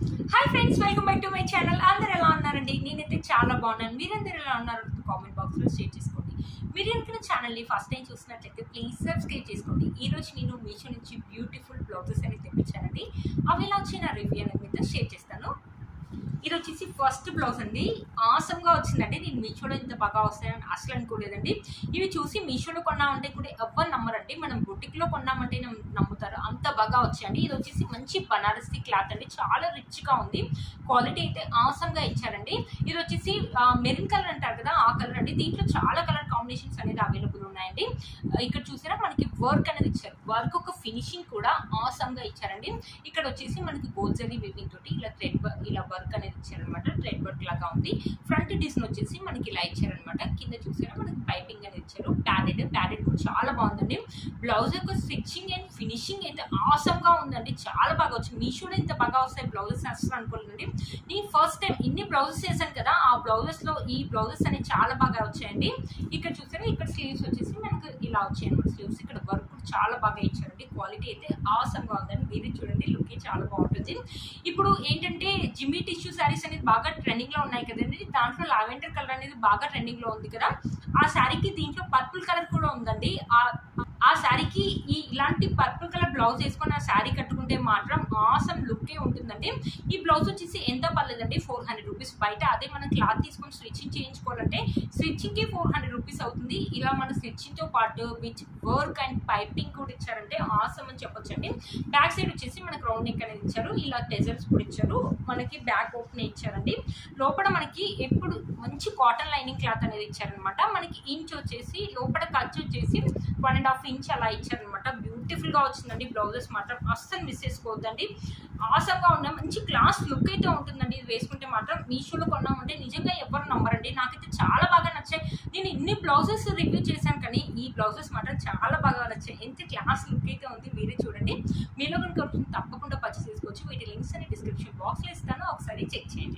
hi friends welcome back to my channel అందరు ఎలా ఉన్నారండి నేనైతే చాలా బాగున్నాను మీరందరూ ఎలా ఉన్నారు కామెంట్ బాక్స్లో షేర్ చేసుకోండి మీరు కనుక ఛానల్ని ఫస్ట్ టైం చూసినట్లయితే ప్లీజ్ సబ్స్క్రైబ్ చేసుకోండి ఈ రోజు నేను మీషో నుంచి బ్యూటిఫుల్ బ్లౌజెస్ అనేది తెప్పించానండి అవి ఎలా వచ్చి నా రివ్యూ అనేది మీతో షేర్ చేస్తాను ఇది వచ్చేసి ఫస్ట్ బ్లౌజ్ అండి ఆసమ్గా వచ్చిందండి నేను మీషోలో ఇంత బాగా వస్తాయని అసలు అనుకోలేదండి ఇవి చూసి మీషోలో కొన్నామంటే కూడా ఎవ్వరు నమ్మరండి మనం బుటిక్లో కొన్నామంటే నమ్- నమ్ముతారు అంత బాగా వచ్చాయండి ఇది వచ్చేసి మంచి బనారసి క్లాత్ అండి చాలా రిచ్గా ఉంది క్వాలిటీ అయితే ఆసమ్గా ఇచ్చారండి ఇది వచ్చేసి మెరూన్ కలర్ అంటారు కదా ఆ కలర్ అండి దీంట్లో చాలా కలర్ కాంబినేషన్స్ అనేది అవైలబుల్ ఉన్నాయండి ఆ, ఇక్కడ చూసారా మనకి వర్క్ అనేది ఇచ్చారు వర్క్ ఒక ఫినిషింగ్ కూడా ఆసమ్గా ఇచ్చారండి ఇక్కడ వచ్చేసి మనకి గోల్జరీ వీవింగ్ తోటి ఇలా థ్రెడ్ ఇలా వర్క్ అనేది ఇచ్చారనమాట థ్రెడ్ వర్క్ లాగా ఉంది ఫ్రంట్ డిజైన్ వచ్చేసి మనకి ఇలా ఇచ్చారనమాట కింద చూసారా మనకి పైపింగ్ అనేది ఇచ్చారు ప్యాడెడ్ ప్యాడెడ్ కూడా చాలా బాగుందండి బ్లౌజ్ యొక్క స్టిచ్చింగ్ అండ్ ఫినిషింగ్ అయితే awesome గా ఉందండి చాలా బాగా వచ్చింది మీషోలో ఇంత బాగా వస్తాయి బ్లౌజెస్ అసలు అనుకోలేదండి నేను ఫస్ట్ టైం ఇన్ని బ్లౌజెస్ చేశాను కదా ఆ బ్లౌజెస్ లో ఈ బ్లౌజెస్ అనేవి చాలా బాగా వచ్చాయండి ఇక్కడ చూసారా ఇక్కడ స్లీవ్స్ వచ్చేసి మనకు ఇలా వచ్చాయి అనమాట స్లీవ్స్ ఇక్కడ వర్క్ కూడా చాలా బాగా ఇచ్చారండి క్వాలిటీ అయితే awesome గా ఉందండి మీరే చూడండి లుక్ చాలా బాగుంటుంది ఇప్పుడు ఏంటంటే జిమ్మి టిష్యూ శారీస్ అనేది బాగా ట్రెండింగ్ లో ఉన్నాయి కదండి దాంట్లో లావెండర్ కలర్ అనేది బాగా ట్రెండింగ్ లో ఉంది కదా ఆ శారీకి దీంట్లో పర్పుల్ కలర్ కూడా ఉందండి ఆ ఆ శారీకి ఈ ఇలాంటి పర్పుల్ కలర్ బ్లౌజ్ వేసుకొని ఆ శారీ కట్టుకుంటే మాత్రం ఆసమ్ లుక్కే ఉంటుందండి ఈ బ్లౌజ్ వచ్చేసి ఎంత పర్లేదండి ఫోర్ హండ్రెడ్ రూపీస్ బయట అదే మనం క్లాత్ తీసుకొని స్టిచ్చింగ్ చేయించుకోవాలంటే స్టిచ్చింగ్ కి ఫోర్ హండ్రెడ్ రూపీస్ అవుతుంది ఇలా మన స్టిచ్చింగ్ తో పాటు విచ్ వర్క్ అండ్ పైపింగ్ కూడా ఇచ్చారంటే ఆసమ్ అని చెప్పొచ్చండి బ్యాక్ సైడ్ వచ్చేసి మనకు రౌండ్ నెక్ అనేది ఇచ్చారు ఇలా టెజల్స్ కూడా ఇచ్చారు మనకి బ్యాక్ ఓపెన్ ఇచ్చారండి లోపల మనకి ఎప్పుడు మంచి కాటన్ లైనింగ్ క్లాత్ అనేది ఇచ్చారనమాట మనకి ఇంచ్ వచ్చేసి లోపల ఖర్చు వచ్చేసి వన్ అండ్ హాఫ్ ఇంచ్ అలా ఇచ్చారనమాట బ్యూటిఫుల్ గా వచ్చిందండి బ్లౌజెస్ మాత్రం అస్సలు మిస్ చేసుకోవద్దండి ఆసంగా ఉన్న మంచి క్లాస్ లుక్ అయితే ఉంటుందండి ఇది వేసుకుంటే మాత్రం మీషోలో కొన్నామంటే నిజంగా ఎవరు నమ్మరండి నాకైతే చాలా బాగా నచ్చాయి నేను ఇన్ని బ్లౌజెస్ రివ్యూ చేశాను కానీ ఈ బ్లౌజెస్ మాత్రం చాలా బాగా నచ్చాయి ఎంత క్లాస్ లుక్ అయితే ఉంది మీరే చూడండి మీలో కనుక ఉంటుంది తప్పకుండా పర్చేస్ చేసుకోవచ్చు వీటి లింక్స్ అని డిస్క్రిప్షన్ బాక్స్లో ఇస్తాను ఒకసారి చెక్ చేయండి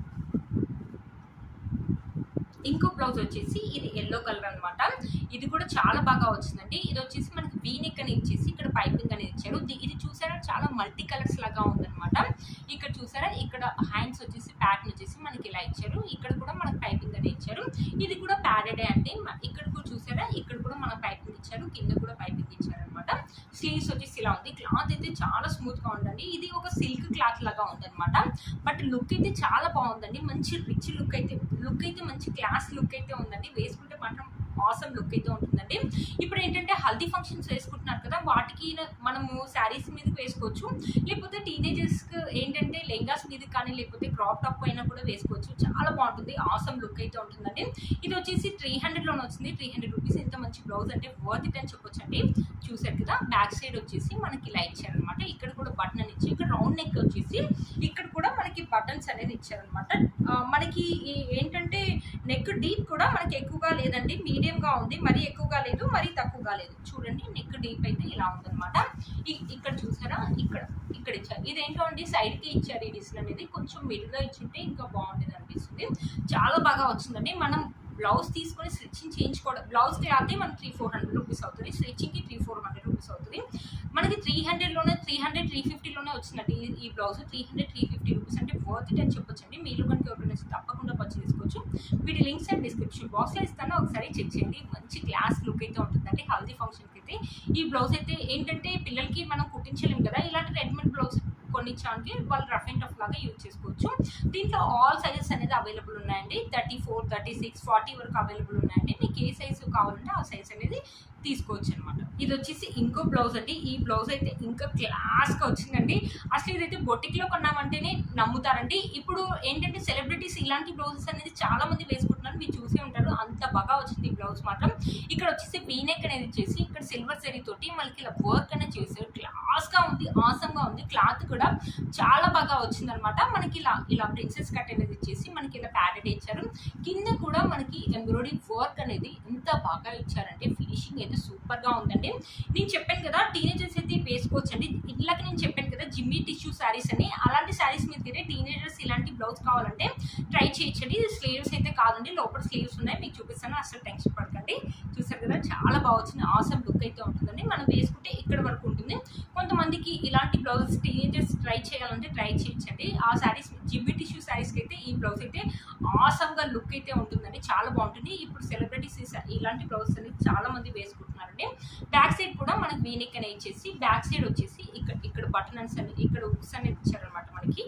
ఇంకో బ్లౌజ్ వచ్చేసి ఇది ఎల్లో కలర్ అన్నమాట ఇది కూడా చాలా బాగా వచ్చిందండి ఇది వచ్చేసి మనకి వీ నెక్ అని ఇచ్చేసి ఇక్కడ పైపింగ్ అనేది ఇచ్చారు ది- ఇది చూసారా చాలా మల్టీ కలర్స్ లాగా ఉందన్నమాట ఇక్కడ చూసారా ఇక్కడ హ్యాండ్స్ వచ్చేసి ప్యాటర్న్ వచ్చేసి మనకి ఇలా ఇచ్చారు ఇక్కడ కూడా మనకి పైపింగ్ అనేది ఇచ్చారు ఇది కూడా ప్యాడెడే అండి మ- ఇక్కడ కూడా చూసారా ఇక్కడ కూడా మన పైపింగ్ ఇచ్చారు కింద కూడా పైపింగ్ ఇచ్చారు అనమాట స్లీవ్స్ వచ్చేసి ఇలా ఉంది క్లాత్ అయితే చాలా స్మూత్ గా ఉందండి ఇది ఒక సిల్క్ క్లాత్ లాగా ఉందన్నమాట బట్ లుక్ అయితే చాలా బాగుందండి మంచి రిచ్ లుక్ అయితే లుక్ అయితే మంచి క్లాస్ లుక్ అయితే ఉందండి వేసుకుంటే మాత్రం ఆసమ్ లుక్ అయితే ఉంటుందండి ఇప్పుడు ఏంటంటే హల్దీ ఫంక్షన్స్ వేసుకుంటున్నారు కదా వాటికి న- మనము శారీస్ మీదకి వేసుకోవచ్చు లేకపోతే టీనేజర్స్ ఏంటంటే లెంగాస్ మీద కానీ లేకపోతే క్రాప్ టాప్ పైన కూడా వేసుకోవచ్చు చాలా బాగుంటుంది ఆసమ్ లుక్ అయితే ఉంటుందండి ఇది వచ్చేసి త్రీ హండ్రెడ్లోనే వచ్చింది త్రీ హండ్రెడ్ రూపీస్ ఎంత మంచి బ్లౌజ్ అంటే వర్త్ ఇట్ అని చెప్పొచ్చు అండి చూసారు కదా బ్యాక్ సైడ్ వచ్చేసి మనకి ఇలా ఇచ్చారనమాట ఇక్కడ కూడా బటన్ అని ఇచ్చి ఇక్కడ రౌండ్ నెక్ వచ్చేసి ఇక్కడ కూడా మనకి బటన్స్ అనేది ఇచ్చారనమాట మనకి ఈ ఏంటంటే నెక్ డీప్ కూడా మనకి ఎక్కువగా లేదండి మీడియంగా ఉంది మరీ ఎక్కువగా లేదు మరీ తక్కువగా లేదు చూడండి నెక్ డీప్ అయితే ఇలా ఉందన్నమాట ఇ- ఇక్కడ చూసారా ఇక్కడ ఇక్కడ ఇచ్చారు ఇదేంటో అండి side కి ఇచ్చారు ఈ డిజైన్ అనేది కొంచెం మిడిల్గా ఇచ్చుంటే ఇంకా బాగుండేది అనిపిస్తుంది చాలా బాగా వచ్చిందండి మనం బ్లౌజ్ తీసుకొని స్టిచ్చింగ్ చేయించుకోవడం బ్లౌజ్ క్లాత్ మనకి త్రీ ఫోర్ హండ్రెడ్ రూపీస్ అవుతుంది స్టిచ్చింగ్కి త్రీ ఫోర్ హండ్రెడ్ రూపీస్ అవుతుంది మనకి త్రీ హండ్రెడ్లోనే త్రీ హండ్రెడ్ త్రీ ఫిఫ్టీలోనే వచ్చిందండి ఈ- ఈ blouse three hundred three fifty rupees అంటే వర్త్ ఇట్ అని చెప్పొచ్చండి మీరు కనుక ఎవరైనా తప్పకుండా పర్చేస్ చేసుకోవచ్చు వీటి లింక్స్ అండ్ డిస్క్రిప్షన్ బాక్స్లో ఇస్తాను ఒకసారి చెక్ చేయండి మంచి క్లాస్ లుక్ అయితే ఉంటుందండి హల్దీ ఫంక్షన్కి అయితే ఈ బ్లౌజ్ అయితే ఏంటంటే పిల్లలకి మనం కుట్టించలేం కదా ఇలాంటి రెడీమేడ్ బ్లౌజ్ కొనిచ్చానికి వాళ్ళు రఫ్ అండ్ టఫ్ లాగా యూజ్ చేసుకోవచ్చు దీంట్లో ఆల్ సైజెస్ అనేది అవైలబుల్ ఉన్నాయండి thirty four thirty six forty వరకు అవైలబుల్ ఉన్నాయండి మీకు ఏ సైజు కావాలంటే ఆ సైజ్ అనేది తీసుకోవచ్చు అనమాట ఇది వచ్చేసి ఇంకో బ్లౌజ్ అండి ఈ బ్లౌజ్ అయితే ఇంకా క్లాస్గా వచ్చిందండి అసలు ఇదైతే బొటిక్లో కొన్నామంటేనే నమ్ముతారండి ఇప్పుడు ఏంటంటే సెలబ్రిటీస్ ఇలాంటి బ్లౌజెస్ అనేది చాలా మంది వేసుకుంటున్నారు మీరు చూసే ఉంటారు అంత బాగా వచ్చింది ఈ బ్లౌజ్ మాత్రం ఇక్కడ వచ్చేసి వీనెక్ అనేది వచ్చేసి ఇక్కడ సిల్వర్ జరీ తోటి మనకి ఇలా వర్క్ అనేది చేశారు క్లాస్గా ఉంది ఆసంగా ఉంది క్లాత్ కూడా చాలా బాగా వచ్చింది అనమాట మనకి ఇలా ఇలా ప్రిన్సెస్ కట్ అనేది ఇచ్చేసి మనకి ఇలా ప్యాడెడ్ ఇచ్చారు కింద కూడా మనకి ఎంబ్రాయిడరీ వర్క్ అనేది ఎంత బాగా ఇచ్చారంటే ఫినిషింగ్ అయితే సూపర్ గా ఉందండి నేను చెప్పాను కదా టీనేజర్స్ అయితే వేసుకోవచ్చు అండి ఇలాగ నేను చెప్పాను కదా జిమ్మీ టిష్యూ శారీస్ అని అలాంటి శారీస్ మీదకి టీనేజర్స్ ఇలాంటి బ్లౌజ్ కావాలంటే ట్రై చేయొచ్చండి ఇది స్లీవ్స్ అయితే కాదండి లోపల స్లీవ్స్ ఉన్నాయి మీకు చూపిస్తాను అసలు టెన్షన్ పడకండి చూసారు కదా చాలా బాగా వచ్చింది ఆసమ్ లుక్ అయితే ఉంటుందండి మనం వేసుకుంటే ఇక్కడ వరకు ఉంటుంది కొంతమందికి ఇలాంటి బ్లౌజెస్ టీనేజర్స్ ట్రై చేయాలంటే ట్రై చేయొచ్చండి ఆ శారీస్ జిబ్బి టిష్యూ శారీస్కి అయితే ఈ బ్లౌజ్ అయితే ఆసమ్గా లుక్ అయితే ఉంటుందండి చాలా బాగుంటుంది ఇప్పుడు సెలబ్రిటీస్ ఇలాంటి బ్లౌజెస్ అనేది చాలా మంది వేసుకుంటున్నారండి బ్యాక్ సైడ్ కూడా మనకి వీనిక్ అనేది ఇచ్చేసి బ్యాక్ సైడ్ వచ్చేసి ఇక్కడ ఇక్కడ బటన్స్ అనేది ఇక్కడ ఉక్స్ అనేది ఇచ్చారనమాట మనకి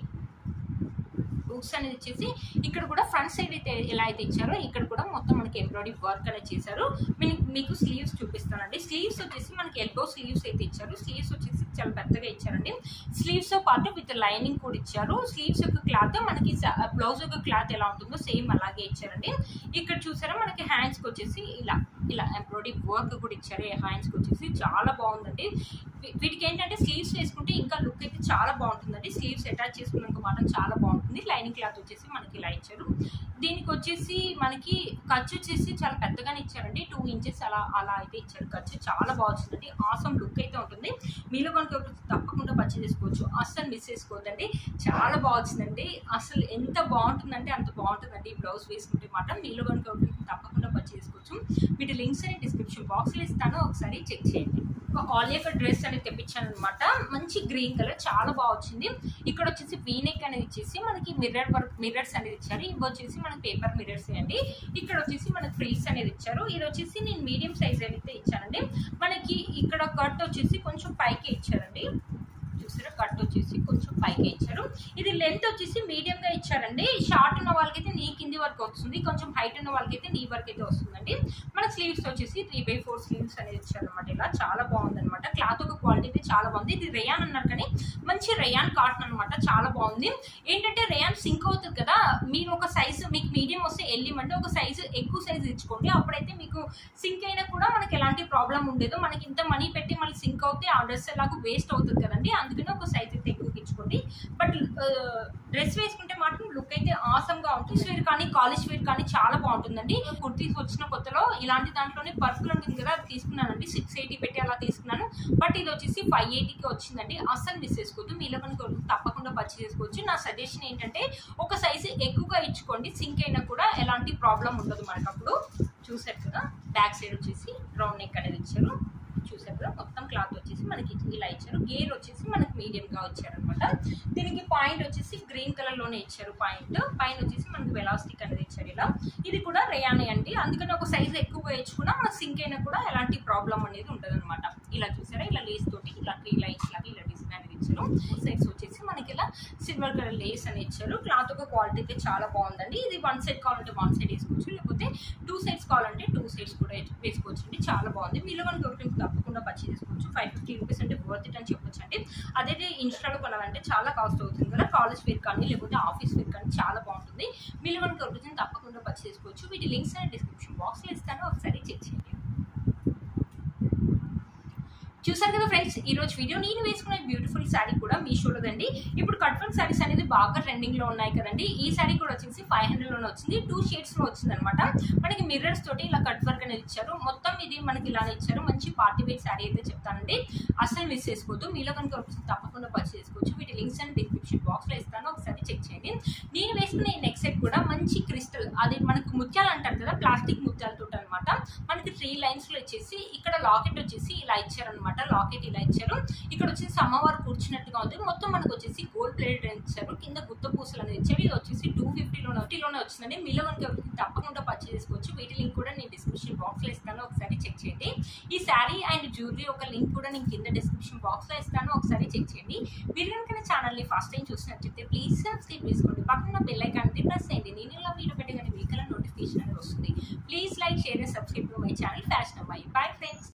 ఉక్స్ అనేది ఇచ్చేసి ఇక్కడ కూడా ఫ్రంట్ సైడ్ అయితే ఎలా అయితే ఇచ్చారో ఇక్కడ కూడా మొత్తం మనకి ఎంబ్రాయిడరీ వర్క్ అనేది చేశారు మీకు మీకు స్లీవ్స్ చూపిస్తానండి స్లీవ్స్ వచ్చేసి మనకి ఎల్బో స్లీవ్స్ అయితే ఇచ్చారు స్లీవ్స్ వచ్చేసి చాలా పెద్దగా ఇచ్చారండి స్లీవ్స్ తో పాటు విత్ లైనింగ్ కూడా ఇచ్చారు స్లీవ్స్ యొక్క క్లాత్ మనకి బ్లౌజ్ యొక్క క్లాత్ ఎలా ఉంటుందో సేమ్ అలాగే ఇచ్చారండి ఇక్కడ చూసారా మనకి హ్యాండ్స్కి వచ్చేసి ఇలా ఇలా ఎంబ్రాయిడరీ వర్క్ కూడా ఇచ్చారు హ్యాండ్స్కి వచ్చేసి చాలా బాగుందండి వీ- వీటికి ఏంటంటే స్లీవ్స్ వేసుకుంటే ఇంకా లుక్ అయితే చాలా బాగుంటుందండి స్లీవ్స్ అటాచ్ చేసుకున్నాక మాత్రం చాలా బాగుంటుంది లైనింగ్ క్లాత్ వచ్చేసి మనకి ఇలా ఇచ్చారు దీనికి వచ్చేసి మనకి ఖర్చు వచ్చేసి చాలా పెద్దగానే ఇచ్చారండి టూ ఇంచెస్ అలా అలా అయితే ఇచ్చారు ఖర్చు చాలా బాగా వచ్చిందండి ఆసమ్ లుక్ అయితే ఉంటుంది మీలో కనుక ఒకటి తప్పకుండా పర్చేస్ చేసుకోవచ్చు అస్సలు మిస్ చేసుకోవద్దండి చాలా బాగా వచ్చిందండి అసలు ఎంత బాగుంటుందంటే అంత బాగుంటుందండి ఈ బ్లౌజ్ వేసుకుంటే మాత్రం మీలో కనుక ఒకటి తప్పకుండా పర్చేస్ చేసుకోవచ్చు వీటి లింక్స్ అని డిస్క్రిప్షన్ బాక్స్లో ఇస్తాను ఒకసారి చెక్ చేయండి ఒక ఆలియా డ్రెస్ అనేది తెప్పించాను అనమాట మంచి గ్రీన్ కలర్ చాలా బాగా వచ్చింది ఇక్కడ వచ్చేసి వీనెక్ అనేది ఇచ్చేసి మనకి మిర్రర్ వర్క్ మిర్రర్స్ అనేది ఇచ్చారు ఇవి వచ్చేసి మనకి పేపర్ మిర్రర్స్ అండి ఇక్కడ వచ్చేసి మనకి ఫ్రిల్స్ అనేది ఇచ్చారు ఇది వచ్చేసి నేను మీడియం సైజ్ అయితే ఇచ్చానండి మనకి ఇక్కడ కట్ వచ్చేసి కొంచెం పైకి ఇచ్చారండి చూసారా కట్ వచ్చేసి కొంచెం పైకి ఇచ్చారు ఇది లెంత్ వచ్చేసి మీడియం గా ఇచ్చారండి షార్ట్ ఉన్న వాళ్ళకైతే నీ కింది వరకు వస్తుంది కొంచెం హైట్ ఉన్న వాళ్ళకైతే నీ వరకు అయితే వస్తుందండి మన స్లీవ్స్ వచ్చేసి త్రీ బై ఫోర్ స్లీవ్స్ అనేది ఇచ్చారు అనమాట ఇలా చాలా బాగుంది అనమాట క్లాత్ ఒక క్వాలిటీ అయితే చాలా బాగుంది ఇది రేయాన్ అన్నారు కానీ మంచి రేయాన్ కాటన్ అనమాట చాలా బాగుంది ఏంటంటే రేయాన్ సింక్ అవుతుంది కదా మీరు ఒక సైజు మీకు మీడియం వస్తే వెళ్ళిమంటే ఒక సైజు ఎక్కువ సైజు ఇచ్చుకోండి అప్పుడైతే మీకు సింక్ అయినా కూడా మనకి ఎలాంటి ప్రాబ్లం ఉండదు మనకి ఇంత మనీ పెట్టి మళ్ళీ సింక్ అవుతే ఆ డ్రెస్ ఎలాగో వేస్ట్ అవుతుంది కదండి అందుకని ఒక సైజ్ అయితే ఎక్కువ ఇచ్చుకోండి బట్ డ్రెస్ వేసుకుంటే మాత్రం లుక్ అయితే ఆసమ్ గా ఉంటుంది వేర్ కానీ కాలేజ్ వేర్ కానీ చాలా బాగుంటుందండి కుర్తీస్ వచ్చిన కొత్తలో ఇలాంటి దాంట్లోనే పర్పుల్ ఉంటుంది కదా అది తీసుకున్నానండి సిక్స్ ఎయిటీ పెట్టి అలా తీసుకున్నాను బట్ ఇది వచ్చేసి ఫైవ్ ఎయిటీకి వచ్చిందండి అస్సలు మిస్ చేసుకోవద్దు మీలో కనుక తప్పకుండా పర్చేస్ చేసుకోవచ్చు నా సజెషన్ ఏంటంటే ఒక సైజు ఎక్కువగా ఇచ్చుకోండి సింక్ అయినా కూడా ఎలాంటి ప్రాబ్లం ఉండదు మనకు అప్పుడు చూసారు కదా బ్యాక్ సైడ్ వచ్చేసి రౌండ్ నెక్ అనేది ఇచ్చారు చూసారు కదా మొత్తం క్లాత్ వచ్చేసి మనకి ఇలా ఇచ్చారు గేర్ వచ్చేసి మనకి మీడియం గా ఇచ్చారు అనమాట దీనికి పాయింట్ వచ్చేసి గ్రీన్ కలర్ లోనే ఇచ్చారు పాయింట్ పైన వచ్చేసి మనకి వెలాస్టిక్ అనేది ఇచ్చారు ఇలా ఇది కూడా రేయానే అండి అందుకని ఒక సైజ్ ఎక్కువగా ఇచ్చుకున్నా మనకు సింక్ అయినా కూడా ఎలాంటి ప్రాబ్లం అనేది ఉండదు అనమాట ఇలా చూసారా ఇలా లేస్ తోటి ఇలా త్రీ లైన్స్ లాగా ఇలా డిజైన్ అనేది ఇచ్చారు సైడ్స్ వచ్చేసి మనకి ఇలా సిల్వర్ కలర్ లేస్ అని ఇచ్చారు క్లాత్ ఒక క్వాలిటీ అయితే చాలా బాగుందండి ఇది వన్ సైడ్ కావాలంటే వన్ సైడ్ వేసుకోవచ్చు లేకపోతే టూ సైడ్స్ కావాలంటే టూ సైడ్స్ కూడా వేసుకోవచ్చు అండి చాలా బాగుంది మీలో కనుక ఒకటి తప్పకుండా పర్చేస్ చేసుకోవచ్చు ఫైవ్ ఫిఫ్టీ రూపీస్ అంటే వర్త్ ఇట్ అని చెప్పొచ్చు అండి అదే ఇన్స్టాలో కొనాలంటే చాలా కాస్ట్ అవుతుంది కదా కాలేజ్ వేర్ కానీ లేకపోతే ఆఫీస్ వేర్ కానీ చాలా బాగుంటుంది మీలో కనుక ఒకటి తప్పకుండా పర్చేస్ చేసుకోవచ్చు వీటి లింక్స్ అని డిస్క్రిప్షన్ బాక్స్లో ఇస్తాను ఒకసారి చెక్ చేయండి చూసారు కదా ఫ్రెండ్స్ ఈ రోజు వీడియో నేను వేసుకున్న బ్యూటిఫుల్ శారీ కూడా మీషోలోదండి ఇప్పుడు కట్ వర్క్ శారీస్ అనేది బాగా ట్రెండింగ్ లో ఉన్నాయి కదండి ఈ శారీ కూడా వచ్చేసి ఫైవ్ హండ్రెడ్ లోనే వచ్చింది టూ షేడ్స్ లో వచ్చింది అనమాట మనకి మిర్రర్స్ తోటి ఇలా కట్ వర్క్ అనేది ఇచ్చారు మొత్తం ఇది మనకి ఇలానే ఇచ్చారు మంచి పార్టీ వేర్ శారీ అయితే చెప్తానండి అసలు మిస్ చేసుకోవద్దు మీలో కనుక ఒకసారి తప్పకుండా పర్చేస్ చేసుకోవచ్చు వీటి లింక్స్ అండ్ డిస్క్రిప్షన్ బాక్స్ లో ఇస్తాను ఒకసారి చెక్ చేయండి నేను వేసుకున్న ఈ నెక్ సెట్ కూడా మంచి క్రిస్టల్ అది మనకు ముత్యాలు అంటారు కదా ప్లాస్టిక్ ముత్యాలతో అనమాట మనకి త్రీ లైన్స్ లో వచ్చేసి ఇక్కడ లాకెట్ వచ్చేసి ఇలా ఇచ్చారనమాట లాకెట్ ఇలా ఇచ్చారు ఇక్కడ వచ్చేసి అమ్మవారు కూర్చున్నట్టుగా ఉంది మొత్తం మనకు వచ్చేసి గోల్డ్ ప్లేటెడ్ ఇచ్చారు కింద గుత్త పూసలు అనేది ఇచ్చారు ఇది వచ్చేసి టూ ఫిఫ్టీలోనే ఫిఫ్టీలోనే వచ్చిందండి మీలో కనుక ఎవరికి తప్పకుండా పర్చేస్ చేసుకోవచ్చు వీటి లింక్ కూడా నేను డిస్క్రిప్షన్ బాక్స్ లో ఇస్తాను ఒకసారి చెక్ చేయండి ఈ శారీ అండ్ జ్యువెలరీ ఒక లింక్ కూడా నేను కింద డిస్క్రిప్షన్ బాక్స్ లో ఇస్తాను ఒకసారి చెక్ చేయండి మీరు కనుక నా ఛానల్ ని ఫస్ట్ టైం చూసినట్లయితే ప్లీజ్ సబ్స్క్రైబ్ చేసుకోండి పక్కన బెల్ ఐకాన్ ప్రెస్ చేయండి నేను ఇలా వీడియో పెట్టగానే మీకు నోటిఫికేషన్ అనేది వస్తుంది please like share and subscribe to my channel fashion అమ్మాయి బై ఫ్రెండ్స్